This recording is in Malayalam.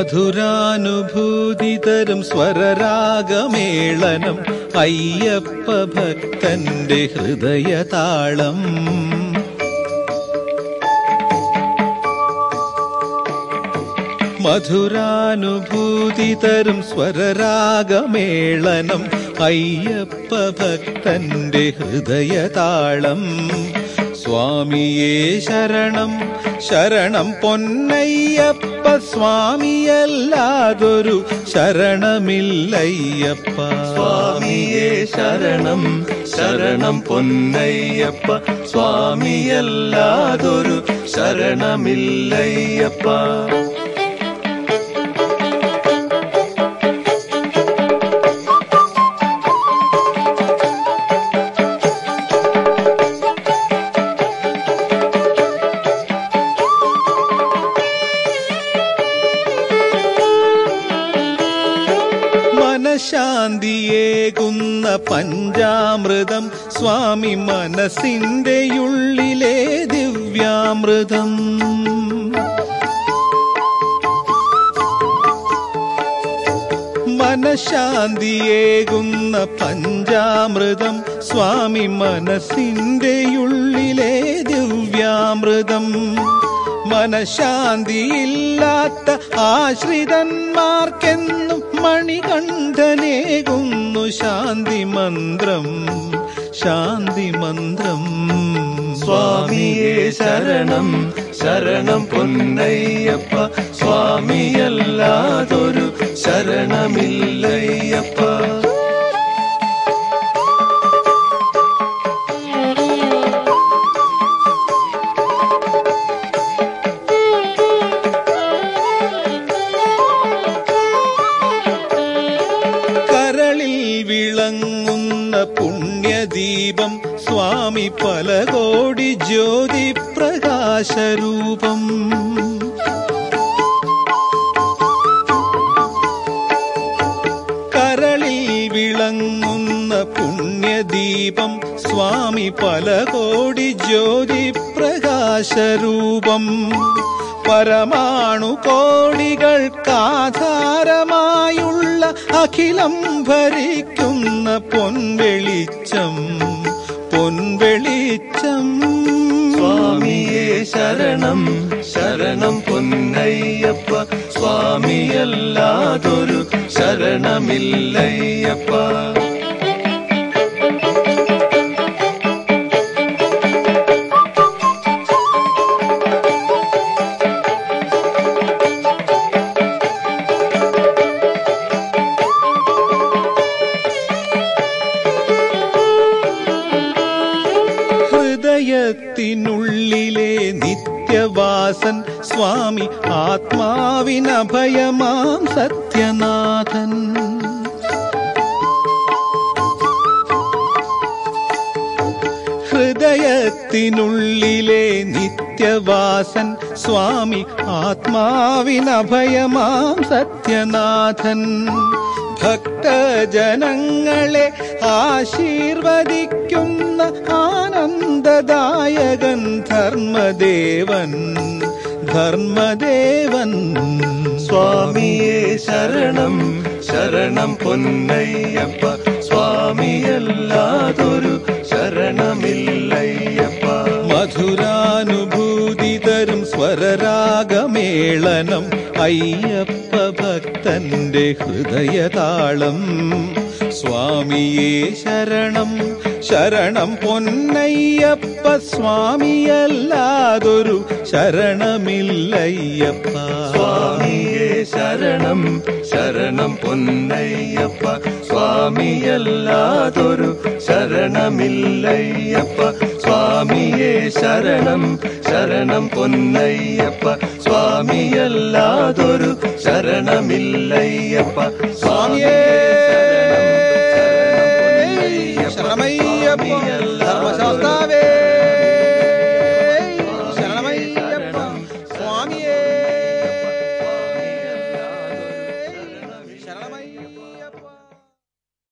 മധുരാനുഭൂതി തരും സ്വരരാഗമേളനം അയ്യപ്പ ഭക്തന്റെ ഹൃദയതാളം മധുരാനുഭൂതി തരും സ്വരരാഗമേളനം അയ്യപ്പ ഭക്തന്റെ ഹൃദയതാളം സ്വാമിയേ ശരണം ശരണം പൊന്നയ്യപ്പ സ്വാമിയല്ലാതൊരു ശരണമില്ലയ്യപ്പ സ്വാമിയേ ശരണം ശരണം പൊന്നയ്യപ്പ സ്വാമിയല്ലാതൊരു ശരണമില്ലയ്യപ്പ മനശാന്തിയേകുന്ന പഞ്ചാമൃതം സ്വാമി മനസ്സിന്റെ ഉള്ളിലെ ദിവ്യാമൃതം മനശാന്തിയേകുന്ന പഞ്ചാമൃതം സ്വാമി മനസ്സിന്റെ ഉള്ളിലെ ദിവ്യാമൃതം മനശാന്തിയില്ലാത്ത ആശ്രിതന്മാർക്കെന്നും മണികണ്ഠനേകുന്നു ശാന്തി മന്ത്രം ശാന്തി മന്ത്രം സ്വാമിയേ ശരണം ശരണം പൊന്നയ്യപ്പ സ്വാമിയല്ലാതൊരു ശരണമില്ലയ്യപ്പ കരളിൽ വിളങ്ങുന്ന പുണ്യദീപം സ്വാമി പല കോടി ജ്യോതി പ്രകാശരൂപം കരളിൽ വിളങ്ങുന്ന പുണ്യദീപം സ്വാമി പല കോടി ജ്യോതി പ്രകാശരൂപം പരമാണു കോടികൾക്കാധാരമായുള്ള അഖിലം ഭരിക്കുന്ന പൊൻവെളിച്ചം പൊൻവെളിച്ചം സ്വാമിയേ ശരണം ശരണം പൊന്നയ്യപ്പ സ്വാമിയല്ലാതൊരു ശരണമില്ലയ്യപ്പ ഹൃദയത്തിനുള്ളിലെ നിത്യവാസൻ സ്വാമി ആത്മാവിനഭയമാം സത്യനാഥൻ ഹൃദയത്തിനുള്ളിലെ നിത്യവാസൻ സ്വാമി ആത്മാവിനഭയമാം സത്യനാഥൻ ഭക്തജനങ്ങളെ ആശീർവദിക്കുന്ന ആനന്ദദായകൻ ധർമ്മദേവൻ ധർമ്മദേവൻ സ്വാമിയേ ശരണം ശരണം പൊന്നയ്യപ്പ സ്വാമിയല്ലാതൊരു ശരണമില്ലയ്യപ്പ മധുരാനുഭൂതി തരും സ്വരരാഗമേളനം അയ്യപ്പ ഭക്തന്റെ ഹൃദയതാളം സ്വാമിയേ ശരണം ശരണം പൊന്നയ്യപ്പ സ്വാമിയല്ലാതൊരു ശരണമില്ലയ്യപ്പ സ്വാമിയേ ശരണം ശരണം പൊന്നയ്യപ്പ സ്വാമിയല്ലാതൊരു ശരണമില്ലയ്യപ്പ സ്വാമിയേ ശരണം ശരണം പൊന്നയ്യപ്പ സ്വാമിയല്ലാതൊരു ശരണമില്ലയ്യപ്പ സ്വാമിയേ